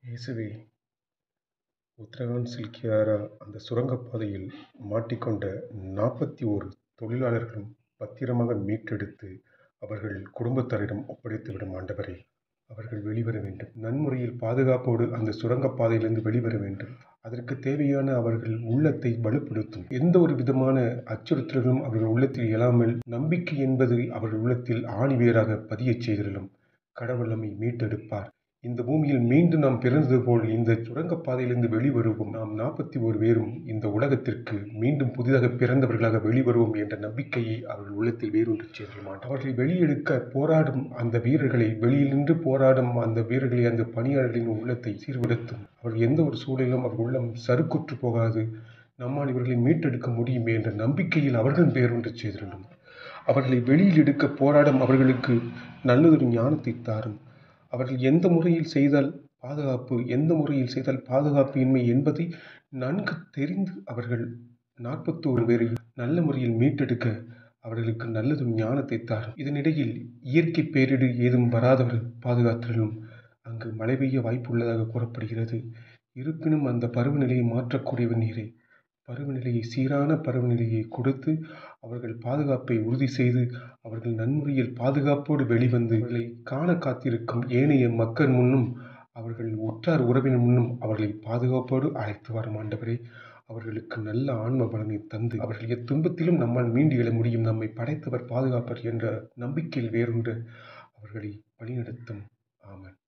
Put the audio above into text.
இயேசுவே உத்தரகாண்ட் சில்கியாரா அந்த சுரங்கப்பாதையில் மாட்டிக்கொண்ட நாற்பத்தி ஓரு தொழிலாளர்களும் பத்திரமாக மீட்டெடுத்து அவர்கள் குடும்பத்தாரிடம் ஒப்படைத்துவிடும் ஆண்டவரே அவர்கள் வெளிவர வேண்டும் நன்முறையில் பாதுகாப்போடு அந்த சுரங்கப்பாதையிலிருந்து வெளிவர வேண்டும் அதற்கு தேவையான அவர்கள் உள்ளத்தை வலுப்படுத்தும் எந்த ஒரு விதமான அச்சுறுத்தல்களும் அவர்கள் உள்ளத்தில் எழாமல் நம்பிக்கை என்பது அவர்கள் உள்ளத்தில் ஆணிவேராக பதியச் செய்திருளும் கடவுள் நம்மை மீட்டெடுப்பார் இந்த பூமியில் மீண்டும் நாம் பிறந்தது போல் இந்த சுரங்கப்பாதையிலிருந்து வெளிவருவோம் நாம் நாற்பத்தி ஒரு பேரும் இந்த உலகத்திற்கு மீண்டும் புதிதாக பிறந்தவர்களாக வெளிவருவோம் என்ற நம்பிக்கையை அவர்கள் உள்ளத்தில் வேரூன்றி சேர்க்கலாம் அவர்களை வெளியெடுக்க போராடும் அந்த வீரர்களை வெளியில் நின்று போராடும் அந்த வீரர்களை அந்த பணியாளர்களின் உள்ளத்தை சீர்படுத்தும் அவர்கள் எந்த ஒரு சூழலிலும் அவர்கள் உள்ளம் சறுக்குற்று போகாது நம்மால் இவர்களை மீட்டெடுக்க முடியும் என்ற நம்பிக்கையில் அவர்கள் வேரூன்றி செய்திருந்தோம் அவர்களை வெளியில் எடுக்க போராடும் அவர்களுக்கு நல்லதொரு ஞானத்தை தாரும் அவர்கள் எந்த முறையில் செய்தால் பாதுகாப்பு எந்த முறையில் செய்தால் பாதுகாப்பு இன்மை என்பதை நன்கு தெரிந்து அவர்கள் நாற்பத்தோரு பேரை நல்ல முறையில் மீட்டெடுக்க அவர்களுக்கு நல்லது ஞானத்தை தாரும் இதனிடையில் இயற்கை பேரிடு ஏதும் வராதவர்கள் பாதுகாத்தலும் அங்கு மழை பெய்ய வாய்ப்பு உள்ளதாக கூறப்படுகிறது இருப்பினும் அந்த பருவநிலையை மாற்றக்கூடியவன் நீரே பருவநிலையை சீரான பருவநிலையை கொடுத்து அவர்கள் பாதுகாப்பை உறுதி செய்து அவர்கள் நன்முறையில் பாதுகாப்போடு வெளிவந்து அவர்களை காண காத்திருக்கும் ஏனைய மக்கள் முன்னும் அவர்கள் உற்றார் உறவினர் முன்னும் அவர்களை பாதுகாப்போடு அழைத்து வரும் ஆண்டவரே அவர்களுக்கு நல்ல ஆன்ம பலனை தந்து அவர்கள் எத்துன்பத்திலும் நம்மால் மீண்டு எழ முடியும் நம்மை படைத்தவர் பாதுகாப்பர் என்ற நம்பிக்கையில் வேறொன்று அவர்களை வழிநடத்தும் ஆமன்